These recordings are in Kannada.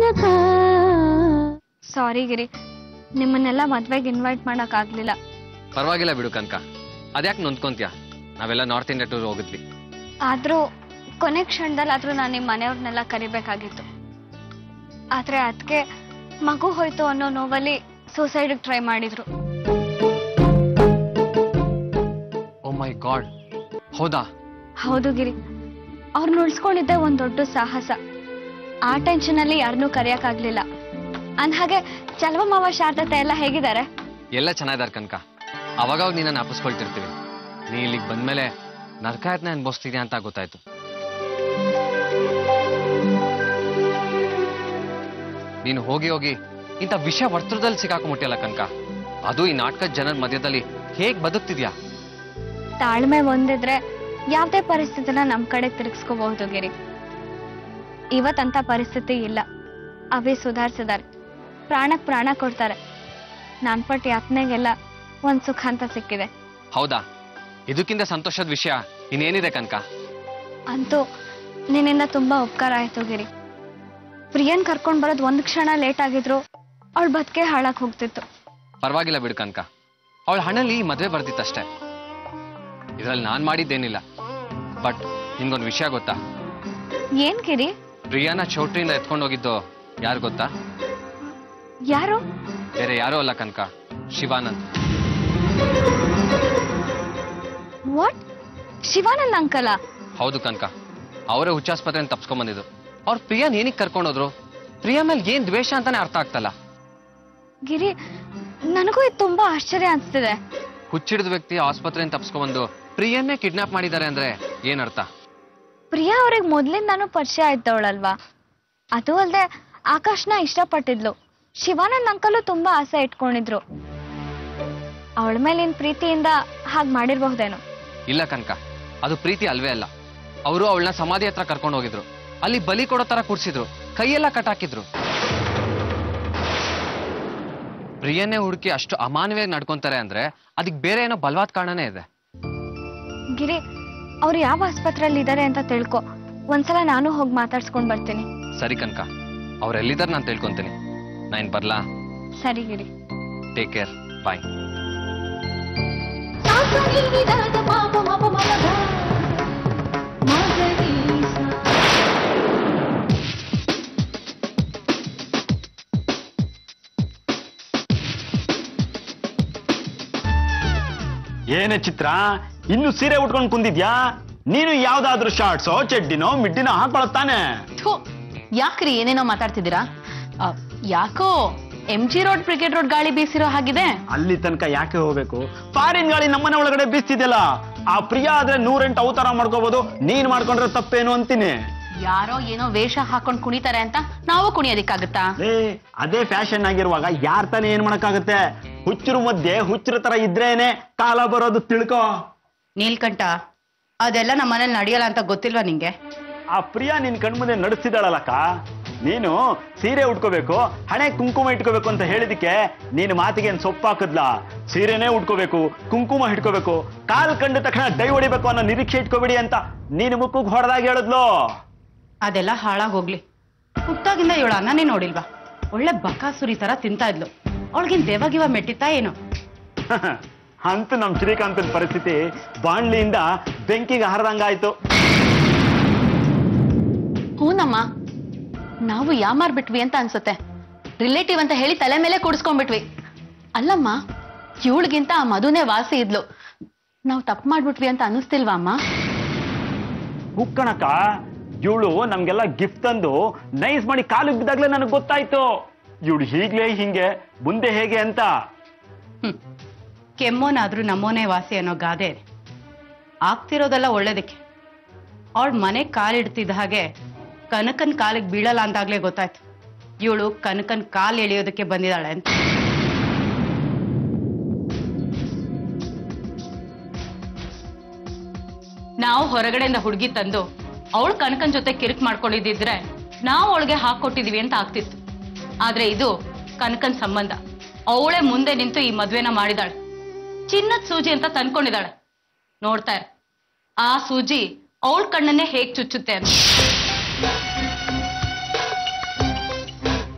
ಸಾರಿ ಗಿರಿ ನಿಮ್ಮನ್ನೆಲ್ಲ ಮದ್ವೆಗೆ ಇನ್ವೈಟ್ ಮಾಡಕ್ ಆಗ್ಲಿಲ್ಲ ಪರವಾಗಿಲ್ಲ ಬಿಡು ಕನಕ ಅದ್ಯಾಕೆ ನೊಂದ್ಕೊಂತೀಯ ನಾವೆಲ್ಲ ನಾರ್ತ್ ಇಂಡಿಯಾ ಟೂರ್ ಹೋಗಿದ್ವಿ ಆದ್ರೂ ಕೊನೆ ಕ್ಷಣದಲ್ಲಾದ್ರೂ ನಾನು ನಿಮ್ಮ ಮನೆಯವ್ರನ್ನೆಲ್ಲ ಕರಿಬೇಕಾಗಿತ್ತು ಆದ್ರೆ ಅದಕ್ಕೆ ಮಗು ಹೋಯ್ತು ಅನ್ನೋ ನೋವಲ್ಲಿ ಸೂಸೈಡ್ ಟ್ರೈ ಮಾಡಿದ್ರು ಓ ಮೈ ಗಾಡ್ ಹೌದಾ ಹೌದು ಗಿರಿ ಅವ್ರನ್ನ ಉಳಿಸ್ಕೊಂಡಿದ್ದೆ ಒಂದ್ ದೊಡ್ಡ ಸಾಹಸ ಆ ಟೆನ್ಷನ್ ಅಲ್ಲಿ ಯಾರನ್ನೂ ಕರೆಯಕ್ಕಾಗ್ಲಿಲ್ಲ ಅಂದ್ಹಾಗೆ ಚಲವ ಮಾವ ಶಾರದತೆ ಎಲ್ಲ ಹೇಗಿದ್ದಾರೆ ಎಲ್ಲ ಚೆನ್ನಾಗಿದ್ದಾರೆ ಕನಕ ಅವಾಗ ನಿನ್ನ ನಾಪಿಸ್ಕೊಳ್ತಿರ್ತೀವಿ ನೀ ಇಲ್ಲಿಗೆ ಬಂದ್ಮೇಲೆ ನರಕಾಯತ್ನ ಅನ್ಭವಿಸ್ತಿದ್ಯಾ ಅಂತ ಗೊತ್ತಾಯ್ತು ನೀನು ಹೋಗಿ ಹೋಗಿ ಇಂಥ ವಿಷ ವರ್ತದಲ್ಲಿ ಸಿಕ್ಕಾಕೊಂಬಿಟ್ಟಿಯಲ್ಲ ಕನಕ ಅದು ಈ ನಾಟಕದ ಜನರ ಮಧ್ಯದಲ್ಲಿ ಹೇಗ್ ಬದುಕ್ತಿದ್ಯಾ ತಾಳ್ಮೆ ಒಂದಿದ್ರೆ ಯಾವ್ದೇ ಪರಿಸ್ಥಿತಿನ ನಮ್ ಕಡೆ ತಿರುಗಿಸ್ಕೋಬಹುದು ಗಿರಿ ಇವತ್ತಂತ ಪರಿಸ್ಥಿತಿ ಇಲ್ಲ ಅವೇ ಸುಧಾರಿಸಿದಾರೆ ಪ್ರಾಣಕ್ ಪ್ರಾಣ ಕೊಡ್ತಾರೆ ನಾನ್ ಪಟ್ಟು ಯಾತ್ನೆಗೆಲ್ಲ ಒಂದ್ ಸುಖ ಅಂತ ಸಿಕ್ಕಿದೆ ಹೌದಾ ಇದಕ್ಕಿಂತ ಸಂತೋಷದ ವಿಷಯ ಇನ್ನೇನಿದೆ ಕನಕ ಅಂತೂ ನಿನ್ನಿಂದ ತುಂಬಾ ಉಪಕಾರ ಆಯ್ತು ಗಿರಿ ಪ್ರಿಯನ್ ಕರ್ಕೊಂಡ್ ಬರೋದ್ ಒಂದ್ ಕ್ಷಣ ಲೇಟ್ ಆಗಿದ್ರು ಅವಳ ಬದುಕೆ ಹಾಳಾಗ್ ಹೋಗ್ತಿತ್ತು ಪರವಾಗಿಲ್ಲ ಬಿಡು ಕನಕ ಅವಳ ಹಣಲ್ಲಿ ಈ ಮದ್ವೆ ಬರ್ದಿತ್ತಷ್ಟೇ ಇದ್ರಲ್ಲಿ ನಾನ್ ಮಾಡಿದ್ದೇನಿಲ್ಲ ಬಟ್ ನಿಮ್ಗೊಂದು ವಿಷಯ ಗೊತ್ತಾ ಏನ್ ಗಿರಿ ಪ್ರಿಯಾನ ಚೌಟ್ರಿಯಿಂದ ಎತ್ಕೊಂಡು ಹೋಗಿದ್ದು ಯಾರು ಗೊತ್ತಾ ಯಾರು ಬೇರೆ ಯಾರೂ ಅಲ್ಲ ಕನಕ ಶಿವಾನಂದ್ ವಾಟ್ ಶಿವಾನಂದ್ ಅಂಕಲ ಹೌದು ಕನಕ ಅವರೇ ಹುಚ್ಚಾಸ್ಪತ್ರೆಯಿಂದ ತಪ್ಸ್ಕೊಂಡ್ ಬಂದಿದ್ದು ಅವ್ರ ಪ್ರಿಯಾನ್ ಏನಕ್ಕೆ ಕರ್ಕೊಂಡೋದ್ರು ಪ್ರಿಯಾ ಮೇಲೆ ಏನ್ ದ್ವೇಷ ಅಂತಾನೆ ಅರ್ಥ ಆಗ್ತಲ್ಲ ಗಿರಿ ನನಗೂ ಇದು ತುಂಬಾ ಆಶ್ಚರ್ಯ ಅನ್ಸ್ತಿದೆ ಹುಚ್ಚಿಡಿದ ವ್ಯಕ್ತಿ ಆಸ್ಪತ್ರೆಯಿಂದ ತಪ್ಸ್ಕೊಂಡ್ಬಂದು ಪ್ರಿಯನ್ನೇ ಕಿಡ್ನಾಪ್ ಮಾಡಿದ್ದಾರೆ ಅಂದ್ರೆ ಏನ್ ಅರ್ಥ ಪ್ರಿಯಾ ಅವ್ರಿಗೆ ಮೊದ್ಲಿಂದಾನು ಪರಿಚಯ ಆಯ್ತವಳಲ್ವಾ ಅದು ಅಲ್ದೆ ಆಕಾಶ್ನ ಇಷ್ಟಪಟ್ಟಿದ್ಲು ಶಿವಾನಂದ್ ಅಂಕಲು ತುಂಬಾ ಆಸೆ ಇಟ್ಕೊಂಡಿದ್ರು ಅವಳ ಮೇಲಿನ ಪ್ರೀತಿಯಿಂದ ಹಾಗ್ ಮಾಡಿರ್ಬಹುದೇನೋ ಇಲ್ಲ ಕನಕ ಅದು ಪ್ರೀತಿ ಅಲ್ವೇ ಅಲ್ಲ ಅವರು ಅವಳನ್ನ ಸಮಾಧಿ ಹತ್ರ ಕರ್ಕೊಂಡು ಹೋಗಿದ್ರು ಅಲ್ಲಿ ಬಲಿ ಕೊಡೋ ತರ ಕೂರ್ಸಿದ್ರು ಕೈಯೆಲ್ಲ ಕಟ್ಟಾಕಿದ್ರು ಪ್ರಿಯನ್ನೇ ಹುಡುಕಿ ಅಷ್ಟು ಅಮಾನವಾಗಿ ನಡ್ಕೊಂತಾರೆ ಅಂದ್ರೆ ಅದಕ್ಕೆ ಬೇರೆ ಏನೋ ಬಲವಾದ ಕಾರಣನೇ ಇದೆ ಗಿರಿ ಅವ್ರು ಯಾವ ಆಸ್ಪತ್ರೆಯಲ್ಲಿ ಇದ್ದಾರೆ ಅಂತ ತಿಳ್ಕೊ ಒಂದ್ಸಲ ನಾನು ಹೋಗಿ ಮಾತಾಡ್ಸ್ಕೊಂಡ್ ಬರ್ತೀನಿ ಸರಿ ಕನಕ ಅವ್ರೆಲ್ಲಿದ್ದಾರೆ ನಾನು ತಿಳ್ಕೊಂತೀನಿ ನಾನು ಬರ್ಲಾ ಸರಿ ಗಿರಿ ಟೇಕ್ ಕೇರ್ ಬಾಯ್ ಏನೇ ಚಿತ್ರ ಇನ್ನು ಸೀರೆ ಉಟ್ಕೊಂಡು ಕುಂದಿದ್ಯಾ ನೀನು ಯಾವ್ದಾದ್ರು ಶಾರ್ಟ್ಸೋ ಚಡ್ಡಿನೋ ಮಿಡ್ಡಿನೋ ಹಾಕೊಳತ್ತಾನೆ ಥು, ಯಾಕ್ರಿ ಏನೇನೋ ಮಾತಾಡ್ತಿದ್ದೀರಾ ಆ, ಯಾಕೋ M G road brigade road ಗಾಳಿ ಬೀಸಿರೋ ಹಾಗಿದೆ ಅಲ್ಲಿ ತನಕ ಯಾಕೆ ಹೋಗ್ಬೇಕು ಫಾರಿನ್ ಗಾಳಿ ನಮ್ಮನೆ ಒಳಗಡೆ ಬೀಸ್ತಿದ್ಯಲ್ಲ ಆ ಪ್ರಿಯ ಆದ್ರೆ ನೂರೆಂಟು ಅವತಾರ ಮಾಡ್ಕೋಬಹುದು ನೀನ್ ಮಾಡ್ಕೊಂಡ್ರೆ ತಪ್ಪೇನು ಅಂತೀನಿ ಯಾರೋ ಏನೋ ವೇಷ ಹಾಕೊಂಡ್ ಕುಣಿತಾರೆ ಅಂತ ನಾವು ಕುಣಿಯೋದಿಕ್ಕಾಗತ್ತಾ ಏ ಅದೇ ಫ್ಯಾಷನ್ ಆಗಿರುವಾಗ ಯಾರ್ ತಾನೇ ಏನ್ ಮಾಡಕ್ಕಾಗತ್ತೆ ಹುಚ್ಚರು ಮಧ್ಯೆ ಹುಚ್ಚರ ತರ ಇದ್ರೇನೆ ಕಾಲ ಬರೋದು ತಿಳ್ಕೋ ನೀಲ್ಕಂಠ ಅದೆಲ್ಲ ನಮ್ಮ ಮನೇಲಿ ನಡೆಯಲ್ಲ ಅಂತ ಗೊತ್ತಿಲ್ವಾ ನಿಂಗೆ ಆ ಪ್ರಿಯ ನಿನ್ ಕಣ್ಮುಂದೆ ನಡೆಸ್ತಿದ್ದಾಳಲ್ಲಕ್ಕ ನೀನು ಸೀರೆ ಉಟ್ಕೋಬೇಕು ಹಣೆ ಕುಂಕುಮ ಇಟ್ಕೋಬೇಕು ಅಂತ ಹೇಳಿದಕ್ಕೆ ನೀನು ಮಾತಿಗೆ ಏನ್ ಸೊಪ್ಪು ಹಾಕದ್ಲಾ ಸೀರೆನೇ ಉಟ್ಕೋಬೇಕು ಕುಂಕುಮ ಹಿಡ್ಕೋಬೇಕು ಕಾಲ್ ಕಂಡ ತಕ್ಷಣ ಡೈ ಹೊಡಿಬೇಕು ಅನ್ನೋ ನಿರೀಕ್ಷೆ ಇಟ್ಕೋಬೇಡಿ ಅಂತ ನೀನು ಮುಖಕ್ಕೆ ಹೊಡೆದಾಗ ಹೇಳಿದ್ಲು ಅದೆಲ್ಲ ಹಾಳಾಗೋಗ್ಲಿ ಹುಟ್ಟಾಗಿಂದ ಇವಳು ಅನ್ನನೇ ನೋಡಿಲ್ವಾ ಒಳ್ಳೆ ಬಕಾಸುರಿ ತರ ತಿಂತಾ ಇದ್ಲು ಅವಳಿಗಿನ್ ದೇವಾಗಿವ ಮೆಟ್ಟಿತ್ತಾ ಏನು ಅಂತ ನಮ್ ಶ್ರೀಕಾಂತನ ಪರಿಸ್ಥಿತಿ ಬಾಣ್ಲಿಯಿಂದ ಬೆಂಕಿಗೆ ಹರಿದಂಗಾಯ್ತು ಹೂನಮ್ಮ ನಾವು ಯಾಮಾರ್ಬಿಟ್ವಿ ಅಂತ ಅನ್ಸುತ್ತೆ ರಿಲೇಟಿವ್ ಅಂತ ಹೇಳಿ ತಲೆ ಮೇಲೆ ಕೂಡಿಸ್ಕೊಂಡ್ಬಿಟ್ವಿ ಅಲ್ಲಮ್ಮ ಇವಳಿಗಿಂತ ಆ ಮಧುನೇ ವಾಸಿ ಇದ್ಲು ನಾವು ತಪ್ಪು ಮಾಡ್ಬಿಟ್ವಿ ಅಂತ ಅನಿಸ್ತಿಲ್ವಾ ಅಮ್ಮ ಹುಕ್ಕಣಕ್ಕ ಇವಳು ನಮ್ಗೆಲ್ಲ ಗಿಫ್ಟ್ ತಂದು ನೈಸ್ ಮಾಡಿ ಕಾಲಿಗೆ ಬಿದ್ದಾಗ್ಲೇ ನನಗೆ ಗೊತ್ತಾಯ್ತು ಇವಳು ಹೀಗ್ಲೇ ಹಿಂಗೆ ಮುಂದೆ ಹೇಗೆ ಅಂತ ಹ್ಮ್ ಕೆಮ್ಮೋನಾದ್ರೂ ನಮ್ಮೋನೇ ವಾಸಿ ಅನ್ನೋ ಗಾದೆ ಇದೆ ಆಗ್ತಿರೋದೆಲ್ಲ ಒಳ್ಳೇದಕ್ಕೆ ಅವಳ ಮನೆ ಕಾಲಿಡ್ತಿದ್ದ ಹಾಗೆ ಕನಕನ್ ಕಾಲಿಗೆ ಬೀಳಲ್ಲ ಅಂತಾಗ್ಲೇ ಗೊತ್ತಾಯ್ತು ಇವಳು ಕನಕನ್ ಕಾಲ್ ಎಳೆಯೋದಕ್ಕೆ ಬಂದಿದ್ದಾಳೆ ಅಂತ ನಾವು ಹೊರಗಡೆಯಿಂದ ಹುಡುಗಿ ತಂದು ಅವಳು ಕನಕನ್ ಜೊತೆ ಕಿರಿಕ್ ಮಾಡ್ಕೊಂಡಿದ್ದಿದ್ರೆ ನಾವು ಅವಳಿಗೆ ಹಾಕೊಟ್ಟಿದೀವಿ ಅಂತ ಆಗ್ತಿತ್ತು ಆದ್ರೆ ಇದು ಕನಕನ್ ಸಂಬಂಧ ಅವಳೇ ಮುಂದೆ ನಿಂತು ಈ ಮದ್ವೆನ ಮಾಡಿದಾಳೆ ಚಿನ್ನದ ಸೂಜಿ ಅಂತ ತಂದ್ಕೊಂಡಿದ್ದಾಳೆ ನೋಡ್ತಾ ಇರು. ಆ ಸೂಜಿ ಅವಳ ಕಣ್ಣನ್ನೇ ಹೇಗ್ ಚುಚ್ಚುತ್ತೆ ಅಂತ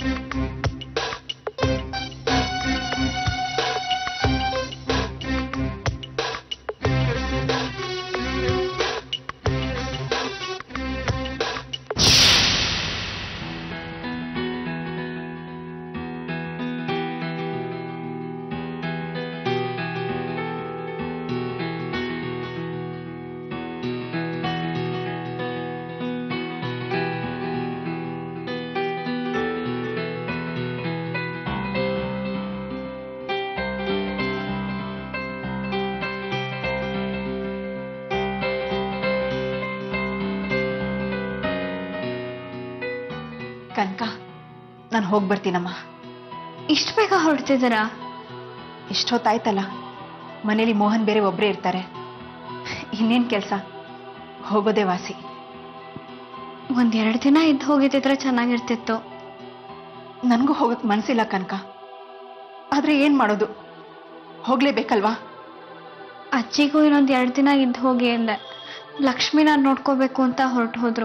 ಕನಕ ನಾನು ಹೋಗಿ ಬರ್ತೀನಮ್ಮ ಇಷ್ಟು ಬೇಗ ಹೊರಡ್ತಿದ್ದೀರಾ ಇಷ್ಟೊತ್ತಾಯ್ತಲ್ಲ ಮನೇಲಿ ಮೋಹನ್ ಬೇರೆ ಒಬ್ಬರೇ ಇರ್ತಾರೆ ಇನ್ನೇನು ಕೆಲಸ ಹೋಗೋದೇ ವಾಸಿ ಒಂದೆರಡು ದಿನ ಇದ್ದು ಹೋಗಿದ್ದಿದ್ರೆ ಚೆನ್ನಾಗಿರ್ತಿತ್ತು ನನಗೂ ಹೋಗಕ್ ಮನ್ಸಿಲ್ಲ ಕನಕ ಆದ್ರೆ ಏನ್ ಮಾಡೋದು ಹೋಗ್ಲೇಬೇಕಲ್ವಾ ಅಜ್ಜಿಗೂ ಇನ್ನೊಂದು ಎರಡು ದಿನ ಇದ್ದು ಹೋಗಿ ಅಂದೆ ಲಕ್ಷ್ಮಿನ ನೋಡ್ಕೋಬೇಕು ಅಂತ ಹೊರಟು ಹೋದ್ರು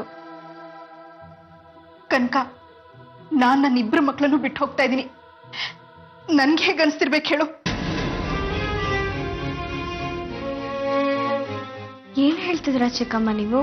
ಕನಕ ನಾನ್ ನನ್ನ ಇಬ್ರು ಮಕ್ಕಳನ್ನು ಬಿಟ್ಟು ಹೋಗ್ತಾ ಇದ್ದೀನಿ ನನ್ಗೆ ಹೇಗೆ ಅನ್ಸ್ತಿರ್ಬೇಕು ಹೇಳು ಏನ್ ಹೇಳ್ತಿದ್ದೀರಾ ಚಿಕ್ಕಮ್ಮ ನೀವು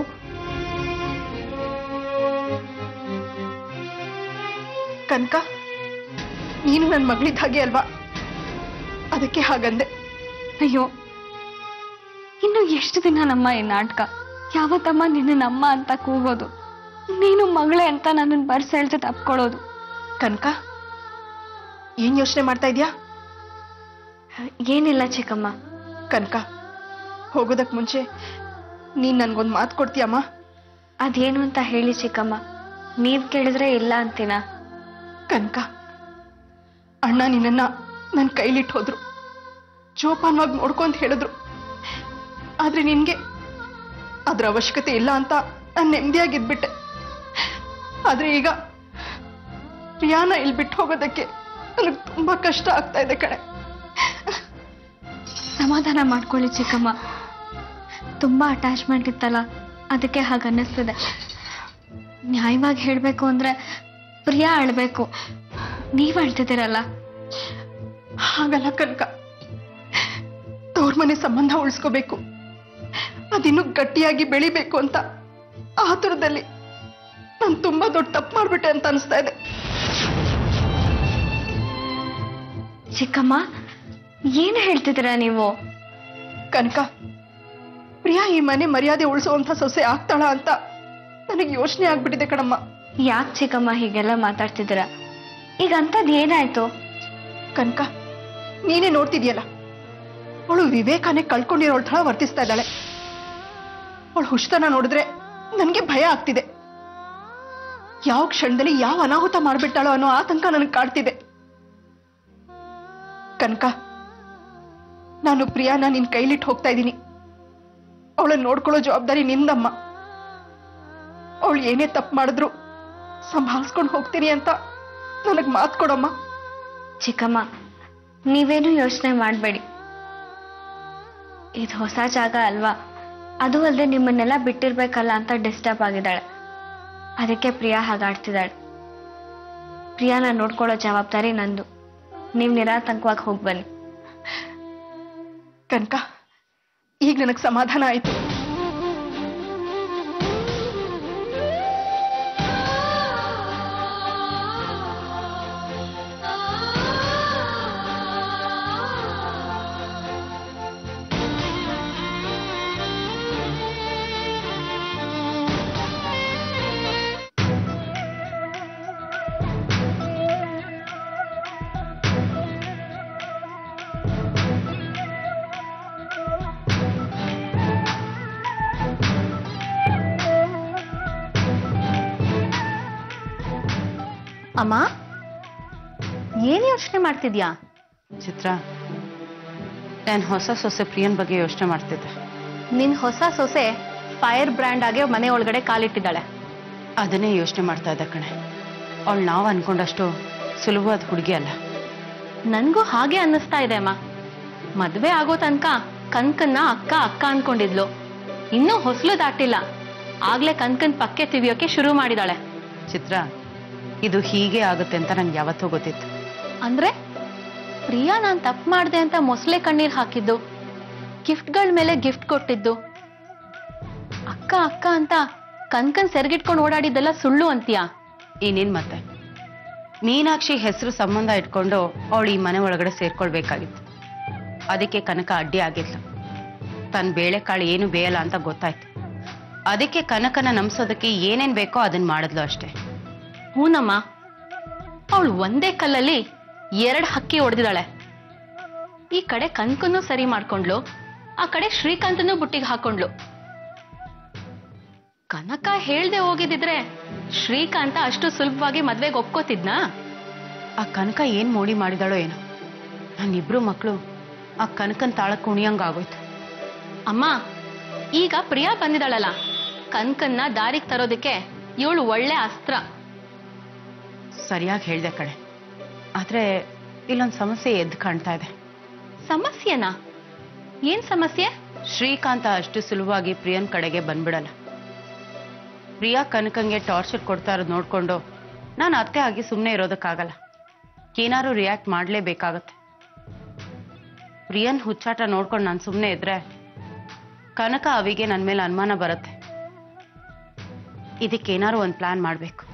ಕನಕ ನೀನು ನನ್ನ ಮಗಳಿದ್ದ ಹಾಗೆ ಅಲ್ವಾ ಅದಕ್ಕೆ ಹಾಗಂದೆ ಅಯ್ಯೋ ಇನ್ನು ಎಷ್ಟು ದಿನ ನಮ್ಮ ಈ ನಾಟಕ ಯಾವತ್ತಮ್ಮ ನಿನ್ನ ನಮ್ಮ ಅಂತ ಕೂಗೋದು ನೀನು ಮಗಳೇ ಅಂತ ನನ್ನನ್ನು ಬರ್ಸ್ ಹೇಳ್ತಾ ತಪ್ಕೊಳ್ಳೋದು ಕನಕ ಏನ್ ಯೋಚನೆ ಮಾಡ್ತಾ ಇದ್ಯಾ ಏನಿಲ್ಲ ಚಿಕ್ಕಮ್ಮ ಕನಕ ಹೋಗೋದಕ್ ಮುಂಚೆ ನೀನ್ ನನ್ಗೊಂದ್ ಮಾತು ಕೊಡ್ತೀಯಮ್ಮ ಅದೇನು ಅಂತ ಹೇಳಿ ಚಿಕ್ಕಮ್ಮ ನೀವ್ ಕೇಳಿದ್ರೆ ಇಲ್ಲ ಅಂತೀನ ಕನಕ ಅಣ್ಣ ನಿನ್ನನ್ನ ನನ್ನ ಕೈಲಿಟ್ಟು ಹೋದ್ರು ಜೋಪಾನವಾಗಿ ನೋಡ್ಕೊಂತ ಹೇಳಿದ್ರು ಆದ್ರೆ ನಿನ್ಗೆ ಅದ್ರ ಅವಶ್ಯಕತೆ ಇಲ್ಲ ಅಂತ ನಾನು ನೆಮ್ಮದಿಯಾಗಿದ್ಬಿಟ್ಟೆ ಆದ್ರೆ ಈಗ ಪ್ರಿಯಾನ ಇಲ್ಲಿ ಬಿಟ್ಟು ಹೋಗೋದಕ್ಕೆ ನನಗೆ ತುಂಬಾ ಕಷ್ಟ ಆಗ್ತಾ ಇದೆ ಕಣೆ ಸಮಾಧಾನ ಮಾಡ್ಕೊಳ್ಳಿ ಚಿಕ್ಕಮ್ಮ ತುಂಬಾ ಅಟ್ಯಾಚ್ಮೆಂಟ್ ಇತ್ತಲ್ಲ ಅದಕ್ಕೆ ಹಾಗೆ ಅನ್ನಿಸ್ತಿದೆ ನ್ಯಾಯವಾಗಿ ಹೇಳ್ಬೇಕು ಅಂದ್ರೆ ಪ್ರಿಯಾ ಅಳ್ಬೇಕು ನೀವ್ ಅಳ್ತಿದ್ದೀರಲ್ಲ ಹಾಗಲ್ಲ ಕನಕ ತವ್ರ ಮನೆ ಸಂಬಂಧ ಉಳಿಸ್ಕೋಬೇಕು ಅದಿನ್ನೂ ಗಟ್ಟಿಯಾಗಿ ಬೆಳಿಬೇಕು ಅಂತ ಆತುರದಲ್ಲಿ ನಾನು ತುಂಬಾ ದೊಡ್ಡ ತಪ್ಪು ಮಾಡ್ಬಿಟ್ಟೆ ಅಂತ ಅನಿಸ್ತಾ ಇದೆ ಚಿಕ್ಕಮ್ಮ ಏನು ಹೇಳ್ತಿದ್ದೀರಾ ನೀವು ಕನಕ ಪ್ರಿಯಾ ಈ ಮನೆ ಮರ್ಯಾದೆ ಉಳಿಸುವಂತ ಸೊಸೆ ಆಗ್ತಾಳ ಅಂತ ನನಗೆ ಯೋಚನೆ ಆಗ್ಬಿಟ್ಟಿದೆ ಕಣಮ್ಮ ಯಾಕೆ ಚಿಕ್ಕಮ್ಮ ಹೀಗೆಲ್ಲ ಮಾತಾಡ್ತಿದ್ದೀರಾ ಈಗ ಅಂಥದ್ದು ಏನಾಯ್ತು ಕನಕ ನೀನೇ ನೋಡ್ತಿದ್ಯಲ್ಲ ಅವಳು ವಿವೇಕನೇ ಕಳ್ಕೊಂಡಿರೋಳ್ ಥರ ವರ್ತಿಸ್ತಾ ಇದ್ದಾಳೆ ಅವಳು ಹುಷ್ಟನ ನೋಡಿದ್ರೆ ನನಗೆ ಭಯ ಆಗ್ತಿದೆ ಯಾವ ಕ್ಷಣದಲ್ಲಿ ಯಾವ ಅನಾಹುತ ಮಾಡ್ಬಿಟ್ಟಾಳೋ ಅನ್ನೋ ಆತಂಕ ನನಗೆ ಕಾಡ್ತಿದೆ ಕನಕ ನಾನು ಪ್ರಿಯಾನ ನಿನ್ ಕೈಲಿಟ್ಟು ಹೋಗ್ತಾ ಇದ್ದೀನಿ ಅವಳನ್ನ ನೋಡ್ಕೊಳ್ಳೋ ಜವಾಬ್ದಾರಿ ನಿಂದಮ್ಮ ಅವಳು ಏನೇ ತಪ್ಪು ಮಾಡಿದ್ರು ಸಂಭಾಳಿಸ್ಕೊಂಡು ಹೋಗ್ತೀನಿ ಅಂತ ನನಗೆ ಮಾತು ಕೊಡಮ್ಮ ಚಿಕ್ಕಮ್ಮ ನೀವೇನು ಯೋಚನೆ ಮಾಡಬೇಡಿ ಇದು ಹೊಸ ಜಾಗ ಅಲ್ವಾ ಅದು ಅಲ್ಲದೆ ನಿಮ್ಮನ್ನೆಲ್ಲ ಬಿಟ್ಟಿರ್ಬೇಕಲ್ಲ ಅಂತ ಡಿಸ್ಟರ್ಬ್ ಆಗಿದ್ದಾಳೆ ಅದಕ್ಕೆ ಪ್ರಿಯಾ ಹಾಗಾಡ್ತಿದ್ದಾಳೆ ಪ್ರಿಯಾನ ನೋಡ್ಕೊಳ್ಳೋ ಜವಾಬ್ದಾರಿ ನಂದು ನೀವು ನಿರಾತಂಕವಾಗಿ ಹೋಗಿ ಬನ್ನಿ ಕನಕ ಈಗ ನನಗೆ ಸಮಾಧಾನ ಆಯ್ತು ಅಮ್ಮ ಏನ್ ಯೋಚನೆ ಮಾಡ್ತಿದ್ಯಾ ಚಿತ್ರ ನಾನು ಹೊಸ ಸೊಸೆ ಪ್ರಿಯನ್ ಬಗ್ಗೆ ಯೋಚನೆ ಮಾಡ್ತಿದ್ದೆ ನಿನ್ ಹೊಸ ಸೊಸೆ ಫೈರ್ ಬ್ರ್ಯಾಂಡ್ ಆಗಿ ಮನೆ ಒಳಗಡೆ ಕಾಲಿಟ್ಟಿದ್ದಾಳೆ ಅದನ್ನೇ ಯೋಚನೆ ಮಾಡ್ತಾ ಇದ್ದೆ ಕಣೆ ಅವಳು ನಾವು ಅನ್ಕೊಂಡಷ್ಟು ಸುಲಭವಾದ ಹುಡುಗಿ ಅಲ್ಲ ನನ್ಗೂ ಹಾಗೆ ಅನ್ನಿಸ್ತಾ ಇದೆ ಅಮ್ಮ ಮದ್ವೆ ಆಗೋ ತನಕ ಕನ್ಕನ್ನ ಅಕ್ಕ ಅಕ್ಕ ಅನ್ಕೊಂಡಿದ್ಲು ಇನ್ನೂ ಹೊಸಲು ದಾಟಿಲ್ಲ ಆಗ್ಲೇ ಕನ್ಕನ್ ಪಕ್ಕೆ ತಿವಿಯೋಕೆ ಶುರು ಮಾಡಿದಾಳೆ ಚಿತ್ರ ಇದು ಹೀಗೆ ಆಗುತ್ತೆ ಅಂತ ನನ್ಗೆ ಯಾವತ್ತೂ ಗೊತ್ತಿತ್ತು ಅಂದ್ರೆ ಪ್ರಿಯಾ ನಾನ್ ತಪ್ಪು ಮಾಡ್ದೆ ಅಂತ ಮೊಸಳೆ ಕಣ್ಣೀರ್ ಹಾಕಿದ್ದು ಗಿಫ್ಟ್ಗಳ ಮೇಲೆ ಗಿಫ್ಟ್ ಕೊಟ್ಟಿದ್ದು ಅಕ್ಕ ಅಕ್ಕ ಅಂತ ಕನ್ಕನ್ ಸೆರ್ಗಿಟ್ಕೊಂಡು ಓಡಾಡಿದ್ದೆಲ್ಲ ಸುಳ್ಳು ಅಂತೀಯಾ ಇನ್ನೇನ್ ಮತ್ತೆ ಮೀನಾಕ್ಷಿ ಹೆಸರು ಸಂಬಂಧ ಇಟ್ಕೊಂಡು ಅವಳು ಈ ಮನೆ ಒಳಗಡೆ ಸೇರ್ಕೊಳ್ಬೇಕಾಗಿತ್ತು ಅದಕ್ಕೆ ಕನಕ ಅಡ್ಡಿ ಆಗಿದ್ಲು ತನ್ನ ಬೇಳೆಕಾಳು ಏನು ಬೇಯಲ್ಲ ಅಂತ ಗೊತ್ತಾಯ್ತು ಅದಕ್ಕೆ ಕನಕನ ನಂಬಿಸೋದಕ್ಕೆ ಏನೇನ್ ಬೇಕೋ ಅದನ್ನ ಮಾಡಿದ್ಲು ಅಷ್ಟೇ ಹೂನಮ್ಮ ಅವಳು ಒಂದೇ ಕಲ್ಲಲ್ಲಿ ಎರಡು ಹಕ್ಕಿ ಹೊಡೆದಿದ್ದಾಳೆ ಈ ಕಡೆ ಕನ್ಕನ್ನು ಸರಿ ಮಾಡ್ಕೊಂಡ್ಲು ಆ ಕಡೆ ಶ್ರೀಕಾಂತನು ಬುಟ್ಟಿಗೆ ಹಾಕೊಂಡ್ಲು ಕನಕ ಹೇಳ್ದೆ ಹೋಗಿದಿದ್ರೆ ಶ್ರೀಕಾಂತ ಅಷ್ಟು ಸುಲಭವಾಗಿ ಮದ್ವೆಗೆ ಒಪ್ಕೋತಿದ್ನಾ ಆ ಕನಕ ಏನ್ ಮೋಡಿ ಮಾಡಿದಾಳೋ ಏನೋ ನನ್ನಿಬ್ರು ಮಕ್ಕಳು ಆ ಕನಕನ್ ತಾಳಕ್ ಕುಣಿಯಂಗಾಗೋಯ್ತು ಅಮ್ಮ ಈಗ ಪ್ರಿಯಾ ಬಂದಿದ್ದಾಳಲ್ಲ ಕನಕನ್ನ ದಾರಿಗೆ ತರೋದಕ್ಕೆ ಇವಳು ಒಳ್ಳೆ ಅಸ್ತ್ರ ಸರಿಯಾಗಿ ಹೇಳ್ದೆ ಕಡೆ ಆದ್ರೆ ಇಲ್ಲೊಂದ್ ಸಮಸ್ಯೆ ಎದ್ದು ಕಾಣ್ತಾ ಇದೆ ಸಮಸ್ಯೆನಾ ಏನ್ ಸಮಸ್ಯೆ ಶ್ರೀಕಾಂತ ಅಷ್ಟು ಸುಲಭವಾಗಿ ಪ್ರಿಯನ್ ಕಡೆಗೆ ಬಂದ್ಬಿಡಲ್ಲ ಪ್ರಿಯಾ ಕನಕಂಗೆ ಟಾರ್ಚರ್ ಕೊಡ್ತಾ ಇರೋದು ನೋಡ್ಕೊಂಡು ನಾನು ಅತ್ತೆ ಆಗಿ ಸುಮ್ಮನೆ ಇರೋದಕ್ಕಾಗಲ್ಲ ಏನಾದ್ರು ರಿಯಾಕ್ಟ್ ಮಾಡ್ಲೇಬೇಕಾಗತ್ತೆ ಪ್ರಿಯನ್ ಹುಚ್ಚಾಟ ನೋಡ್ಕೊಂಡು ನಾನು ಸುಮ್ಮನೆ ಇದ್ರೆ ಕನಕ ಅವಿಗೆ ನನ್ನ ಮೇಲೆ ಅನುಮಾನ ಬರುತ್ತೆ ಇದಕ್ಕೇನಾದ್ರು ಒಂದು ಪ್ಲಾನ್ ಮಾಡಬೇಕು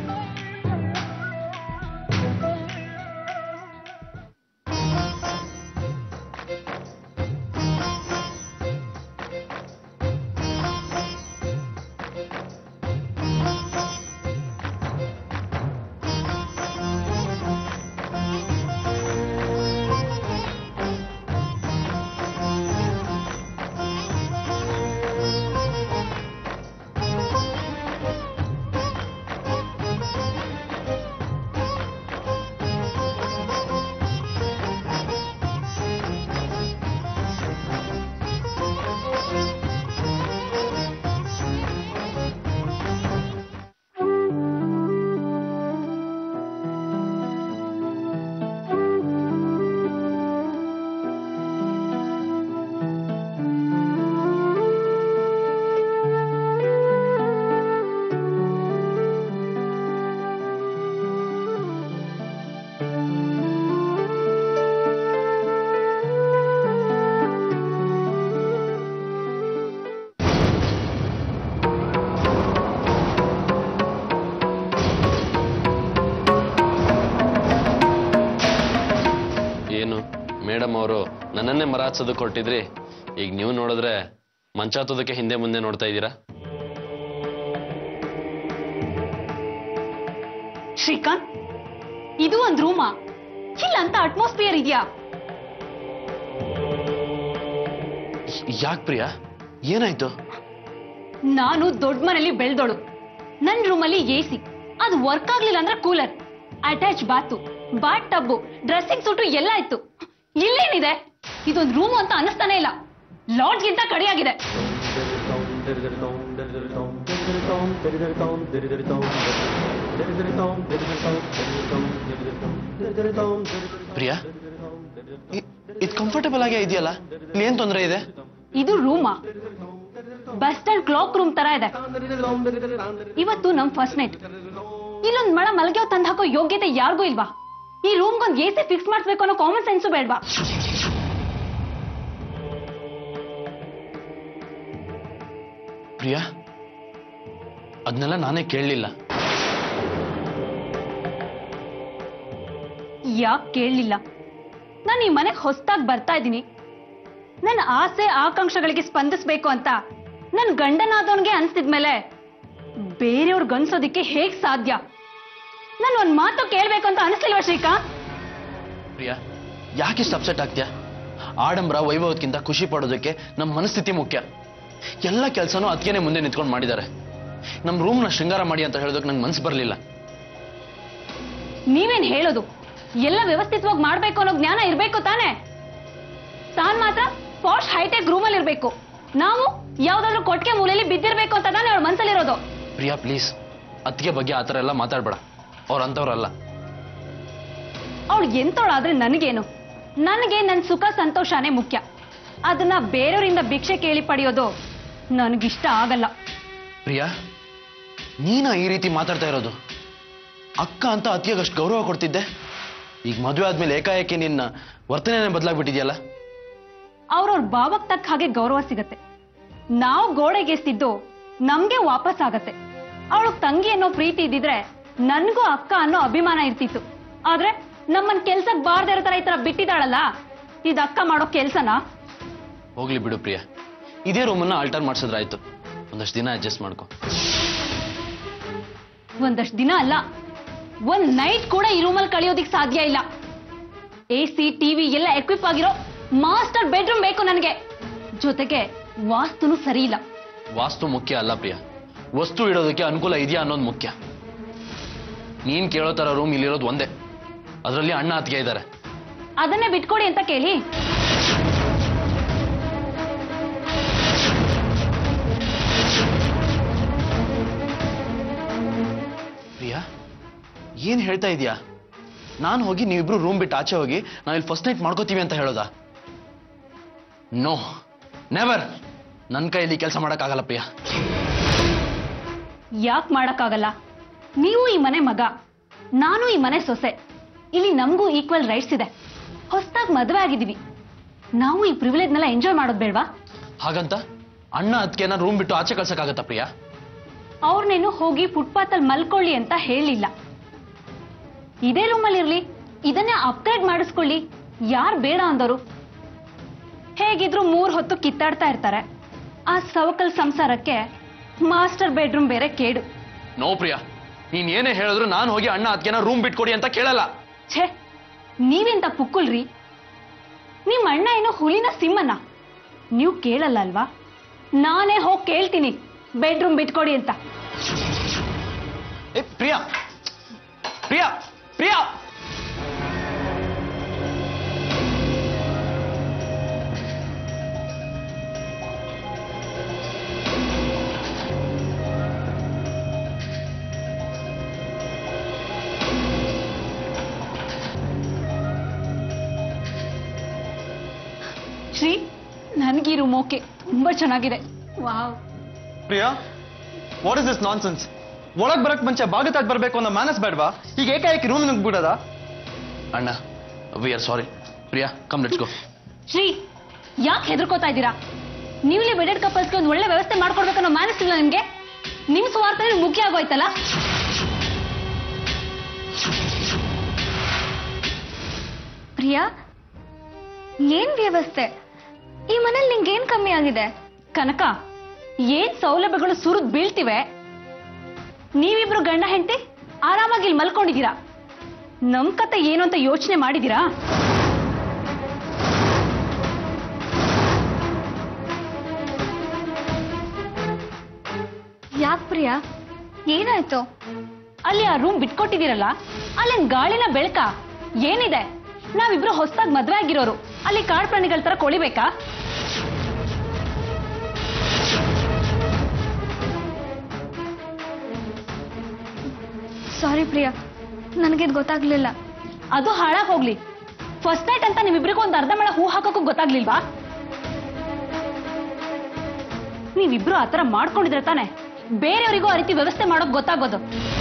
ಏನು ಮೇಡಮ್ ಅವರು ನನ್ನನ್ನೇ ಮರ ಹಚ್ಚೋದಕ್ಕೆ ಹೊರಟಿದ್ರಿ ಈಗ ನೀವು ನೋಡಿದ್ರೆ ಮಂಚ ಹತ್ತೋದಕ್ಕೆ ಹಿಂದೆ ಮುಂದೆ ನೋಡ್ತಾ ಇದ್ದೀರಾ ಶ್ರೀಕಾಂತ್ ಇದು ಒಂದ್ ರೂಮಾ ಇಲ್ಲ ಅಂತ ಅಟ್ಮಾಸ್ಫಿಯರ್ ಇದೆಯಾ ಯಾಕೆ ಪ್ರಿಯಾ ಏನಾಯ್ತು ನಾನು ದೊಡ್ಡ ಮನೇಲಿ ಬೆಳೆದೋಳು ನನ್ ರೂಮಲ್ಲಿ ಎ ಸಿ ಅದು ವರ್ಕ್ ಆಗ್ಲಿಲ್ಲ ಅಂದ್ರೆ cooler attach bath bath tub dressing suite ಎಲ್ಲ ಇತ್ತು ಇಲ್ಲೇನಿದೆ ಇದೊಂದು ರೂಮ್ ಅಂತ ಅನಿಸ್ತಾನೆ ಇಲ್ಲ ಲಾಡ್ಜ್ಗಿಂತ ಕಡಿಯಾಗಿದೆ ಪ್ರಿಯಾ ಇದು ಕಂಫರ್ಟಬಲ್ ಆಗೇ ಇದೆಯಲ್ಲ ಇಲ್ಲಿ ಏನ್ ತೊಂದರೆ ಇದೆ ಇದು ರೂಮಾ ಬಸ್ ಸ್ಟ್ಯಾಂಡ್ ಕ್ಲಾಕ್ ರೂಮ್ ತರ ಇದೆ ಇವತ್ತು ನಮ್ ಫಸ್ಟ್ ನೈಟ್ ಇಲ್ಲೊಂದ್ ಮಳ ಮಲ್ಗೆ ತಂದ್ ಹಾಕೋ ಯೋಗ್ಯತೆ ಯಾರಿಗೂ ಇಲ್ವಾ ಈ ರೂಮ್ಗೊಂದ್ ಎ ಸಿ ಫಿಕ್ಸ್ ಮಾಡಿಸ್ಬೇಕು ಅನ್ನೋ ಕಾಮನ್ ಸೆನ್ಸು ಬೇಡ್ವಾ ಪ್ರಿಯಾ ಅದನ್ನೆಲ್ಲ ನಾನೇ ಕೇಳಲಿಲ್ಲ ಯಾಕೆ ಕೇಳಲಿಲ್ಲ ನಾನು ಈ ಮನೆಗೆ ಹೊಸದಾಗಿ ಬರ್ತಾ ಇದ್ದೀನಿ ನನ್ನ ಆಸೆ ಆಕಾಂಕ್ಷೆಗಳಿಗೆ ಸ್ಪಂದಿಸ್ಬೇಕು ಅಂತ ನನ್ನ ಗಂಡನಾದವನ್ಗೆ ಅನ್ಸ್ತಿದ್ಮೇಲೆ ಬೇರೆಯವ್ರಿಗೆ ಅನ್ಸೋದಿಕ್ಕೆ ಹೇಗ್ ಸಾಧ್ಯ ನಾನು ಒಂದ್ ಮಾತು ಕೇಳ್ಬೇಕು ಅಂತ ಅನಿಸ್ಲಿಲ್ವಾ ಶ್ರೀಕಾಂತ್ ಪ್ರಿಯಾ ಯಾಕಿಷ್ಟು ಅಪ್ಸೆಟ್ ಆಗ್ತೀಯಾ ಆಡಂಬರ ವೈಭವಕ್ಕಿಂತ ಖುಷಿ ಪಡೋದಕ್ಕೆ ನಮ್ಮ ಮನಸ್ಥಿತಿ ಮುಖ್ಯ ಎಲ್ಲ ಕೆಲಸನೂ ಅದಕ್ಕೇನೆ ಮುಂದೆ ನಿಂತ್ಕೊಂಡು ಮಾಡಿದ್ದಾರೆ ನಮ್ಮ ರೂಮ್ನ ಶೃಂಗಾರ ಮಾಡಿ ಅಂತ ಹೇಳೋದಕ್ಕೆ ನಂಗೆ ಮನ್ಸು ಬರಲಿಲ್ಲ ನೀವೇನ್ ಹೇಳೋದು ಎಲ್ಲ ವ್ಯವಸ್ಥಿತವಾಗಿ ಮಾಡ್ಬೇಕು ಅನ್ನೋ ಜ್ಞಾನ ಇರ್ಬೇಕು ತಾನೇ ತಾನ್ ಮಾತ್ರ ಪಾಶ್ ಹೈಟೆಕ್ ರೂಮಲ್ಲಿ ಇರ್ಬೇಕು ನಾವು ಯಾವ್ದಾದ್ರು ಕೊಟ್ಟಿಗೆ ಮೂಲೆಯಲ್ಲಿ ಬಿದ್ದಿರ್ಬೇಕು ಅಂತ ತಾನೇ ಅವಳ ಮನ್ಸಲ್ಲಿರೋದು ಪ್ರಿಯಾ ಪ್ಲೀಸ್ ಅತ್ತಿಗೆ ಬಗ್ಗೆ ಆ ಥರ ಎಲ್ಲ ಮಾತಾಡಬೇಡ ಅವ್ರು ಅಂಥವ್ರಲ್ಲ ಅವಳು ಎಂತೋಳಾದ್ರೆ ನನಗೇನು ನನಗೆ ನನ್ನ ಸುಖ ಸಂತೋಷನೇ ಮುಖ್ಯ ಅದನ್ನ ಬೇರೆಯವರಿಂದ ಭಿಕ್ಷೆ ಕೇಳಿ ಪಡೆಯೋದು ನನಗಿಷ್ಟ ಆಗಲ್ಲ ಪ್ರಿಯಾ ನೀನಾ ಈ ರೀತಿ ಮಾತಾಡ್ತಾ ಇರೋದು ಅಕ್ಕ ಅಂತ ಅತ್ತಿಗೆ ಅಷ್ಟು ಗೌರವ ಕೊಡ್ತಿದ್ದೆ ಈಗ ಮದುವೆ ಆದ್ಮೇಲೆ ಏಕಾಏಕಿ ನಿನ್ನ ವರ್ತನೆನೇ ಬದಲಾಗ್ಬಿಟ್ಟಿದ್ಯಲ್ಲ ಅವ್ರವ್ರ ಭಾವಕ್ ತಕ್ಕ ಹಾಗೆ ಗೌರವ ಸಿಗತ್ತೆ ನಾವು ಗೋಡೆಗೆಸ್ತಿದ್ದು ನಮ್ಗೆ ವಾಪಸ್ ಆಗತ್ತೆ ಅವಳು ತಂಗಿ ಅನ್ನೋ ಪ್ರೀತಿ ಇದ್ದಿದ್ರೆ ನನ್ಗೂ ಅಕ್ಕ ಅನ್ನೋ ಅಭಿಮಾನ ಇರ್ತಿತ್ತು ಆದ್ರೆ ನಮ್ಮನ್ ಕೆಲ್ಸಕ್ ಬಾರ್ದೇ ಇರೋ ತರ ಈ ತರ ಬಿಟ್ಟಿದ್ದಾಳಲ್ಲ ಇದ್ ಅಕ್ಕ ಮಾಡೋ ಕೆಲ್ಸನಾ ಹೋಗ್ಲಿ ಬಿಡು ಪ್ರಿಯಾ ಇದೇ ರೂಮನ್ನ ಆಲ್ಟರ್ ಮಾಡಿಸಿದ್ರಾಯ್ತು ಒಂದಷ್ಟು ದಿನ ಅಡ್ಜಸ್ಟ್ ಮಾಡ್ಕೊ ಒಂದಷ್ಟು ದಿನ ಅಲ್ಲ ಒಂದ್ ನೈಟ್ ಕೂಡ ಈ ರೂಮಲ್ಲಿ ಕಳಿಯೋದಿಕ್ ಸಾಧ್ಯ ಇಲ್ಲ ಎ ಸಿ ಟಿವಿ ಎಲ್ಲ ಎಕ್ವಿಪ್ ಆಗಿರೋ ಮಾಸ್ಟರ್ ಬೆಡ್ರೂಮ್ ಬೇಕು ನನಗೆ ಜೊತೆಗೆ ವಾಸ್ತುನು ಸರಿ ಇಲ್ಲ ವಾಸ್ತು ಮುಖ್ಯ ಅಲ್ಲ ಪ್ರಿಯಾ ವಸ್ತು ಇಡೋದಕ್ಕೆ ಅನುಕೂಲ ಇದೆಯಾ ಅನ್ನೋದು ಮುಖ್ಯ ನೀನ್ ಕೇಳೋ ತರ ರೂಮ್ ಇಲ್ಲಿರೋದು ಒಂದೇ ಅದರಲ್ಲಿ ಅಣ್ಣ ಅತ್ತಿಗೆ ಇದ್ದಾರೆ ಅದನ್ನೇ ಬಿಟ್ಕೊಡಿ ಅಂತ ಕೇಳಿ ಪ್ರಿಯಾ ಏನ್ ಹೇಳ್ತಾ ಇದೀಯಾ ನಾನು ಹೋಗಿ ನೀವಿಬ್ರು ರೂಮ್ ಬಿಟ್ಟು ಆಚೆ ಹೋಗಿ ನಾವಿಲ್ಲಿ ಫಸ್ಟ್ ನೈಟ್ ಮಾಡ್ಕೋತೀವಿ ಅಂತ ಹೇಳೋದಾ ನೋ ನೆವರ್ ನನ್ನ ಕೈಯಲ್ಲಿ ಕೆಲಸ ಮಾಡೋಕ್ಕಾಗಲ್ಲ ಪ್ರಿಯಾ ಯಾಕೆ ಮಾಡಕ್ಕಾಗಲ್ಲ ನೀವು ಈ ಮನೆ ಮಗ ನಾನು ಈ ಮನೆ ಸೊಸೆ ಇಲ್ಲಿ ನಮಗೂ ಈಕ್ವಲ್ ರೈಟ್ಸ್ ಇದೆ ಹೊಸದಾಗಿ ಮದುವೆ ಆಗಿದ್ದೀವಿ ನಾವು ಈ ಪ್ರಿವಿಲೇಜ್ನೆಲ್ಲ ಎಂಜಾಯ್ ಮಾಡೋದು ಬೇಡವಾ ಹಾಗಂತ ಅಣ್ಣ ಅದಕ್ಕೆನ ರೂಮ್ ಬಿಟ್ಟು ಆಚೆ ಕಳ್ಸಕ್ಕಾಗತ್ತಾ ಪ್ರಿಯಾ ಅವ್ರನ್ನೇನು ಹೋಗಿ ಫುಟ್ಪಾತ್ ಅಲ್ಲಿ ಮಲ್ಕೊಳ್ಳಿ ಅಂತ ಹೇಳಿಲ್ಲ ಇದೇ ರೂಮಲ್ಲಿ ಇರ್ಲಿ ಇದನ್ನೇ ಅಪ್ಗ್ರೇಡ್ ಮಾಡಿಸ್ಕೊಳ್ಳಿ ಯಾರು ಬೇಡ ಅಂದವರು ಹೇಗಿದ್ರು ಮೂರ್ ಹೊತ್ತು ಕಿತ್ತಾಡ್ತಾ ಇರ್ತಾರೆ ಆ ಸವಕಲ್ ಸಂಸಾರಕ್ಕೆ ಮಾಸ್ಟರ್ ಬೆಡ್ರೂಮ್ ಬೇರೆ ಕೇಡು ನೋ ಪ್ರಿಯಾ ನೀನ್ ಏನೇ ಹೇಳಿದ್ರು ನಾನು ಹೋಗಿ ಅಣ್ಣ ಅದಕ್ಕೆನ ರೂಮ್ ಬಿಟ್ಕೊಡಿ ಅಂತ ಕೇಳಲ್ಲ ಛೇ ನೀವೆಂತ ಪುಕ್ಕುಲ್ರಿ ನಿಮ್ಮ ಅಣ್ಣ ಏನೋ ಹುಲಿನ ಸಿಂಹನ ನೀವು ಕೇಳಲ್ಲ ಅಲ್ವಾ ನಾನೇ ಹೋಗಿ ಕೇಳ್ತೀನಿ ಬೆಡ್ರೂಮ್ ಬಿಟ್ಕೊಡಿ ಅಂತ ಏ ಪ್ರಿಯಾ ಪ್ರಿಯಾ ಪ್ರಿಯಾ ಶ್ರೀ ನನಗೆ ಈ ರೂಮ್ ಓಕೆ ತುಂಬಾ ಚೆನ್ನಾಗಿದೆ wow Priya what is this nonsense ಒಳಗ್ ಬರಕ್ ಮುಂಚೆ ಬಾಗಿತಾಗ್ ಬರ್ಬೇಕು ಅನ್ನೋ ಮ್ಯಾನಸ್ ಬೇಡ್ವಾ ಈಗ ಏಕಾಏಕಿ ರೂಮ್ ನುಗ್ಬಿಡದ ಅಣ್ಣ we are sorry Priya come let's go Shri ಯಾಕೆ ಹೆದರ್ಕೋತಾ ಇದ್ದೀರಾ ನೀವಲ್ಲಿ ಬೆಡೆಡ್ ಕಪಲ್ಸ್ಗೆ ಒಂದು ಒಳ್ಳೆ ವ್ಯವಸ್ಥೆ ಮಾಡ್ಕೊಡ್ಬೇಕನ್ನೋ ಮಾನಸಿಲ್ಲ ನಿಮ್ಗೆ ನಿಮ್ ಸ್ವಾರ್ಥ ಮುಖ್ಯ ಆಗೋಯ್ತಲ್ಲ ಪ್ರಿಯಾ ಏನ್ ವ್ಯವಸ್ಥೆ ಈ ಮನೇಲಿ ನಿಂಗೇನ್ ಕಮ್ಮಿ ಆಗಿದೆ ಕನಕ ಏನ್ ಸೌಲಭ್ಯಗಳು ಸುರಿದ್ ಬೀಳ್ತಿವೆ ನೀವಿಬ್ರು ಗಂಡ ಹೆಂಡತಿ ಆರಾಮಾಗಿ ಇಲ್ಲಿ ಮಲ್ಕೊಂಡಿದ್ದೀರಾ ನಮ್ ಕತೆ ಏನು ಅಂತ ಯೋಚನೆ ಮಾಡಿದೀರಾ ಯಾಕ್ ಪ್ರಿಯಾ ಏನಾಯ್ತು ಅಲ್ಲಿ ಆ ರೂಮ್ ಬಿಟ್ಕೊಟ್ಟಿದ್ದೀರಲ್ಲ ಅಲ್ಲೇನ್ ಗಾಳಿನ ಬೆಳಕ ಏನಿದೆ ನಾವಿಬ್ರು ಹೊಸದಾಗಿ ಮದ್ವೆ ಆಗಿರೋರು ಅಲ್ಲಿ ಕಾಡ್ ಪ್ರಾಣಿಗಳ ತರ ಕೊಳಿಬೇಕಾ ಸಾರಿ ಪ್ರಿಯಾ ನನಗಿದ್ ಗೊತ್ತಾಗ್ಲಿಲ್ಲ ಅದು ಹಾಳಾಗ್ ಹೋಗ್ಲಿ ಫಸ್ಟ್ ನೈಟ್ ಅಂತ ನಿಮ್ಮಿಬ್ರಿಗೂ ಒಂದು ಅರ್ಧ ಮೇಳ ಹೂ ಹಾಕೋಕ್ಕೂ ಗೊತ್ತಾಗ್ಲಿಲ್ವಾ ನೀವಿಬ್ರು ಆತರ ಮಾಡ್ಕೊಂಡಿದ್ರೆ ತಾನೆ ಬೇರೆಯವರಿಗೂ ಆ ರೀತಿ ವ್ಯವಸ್ಥೆ ಮಾಡೋಕ್ ಗೊತ್ತಾಗೋದು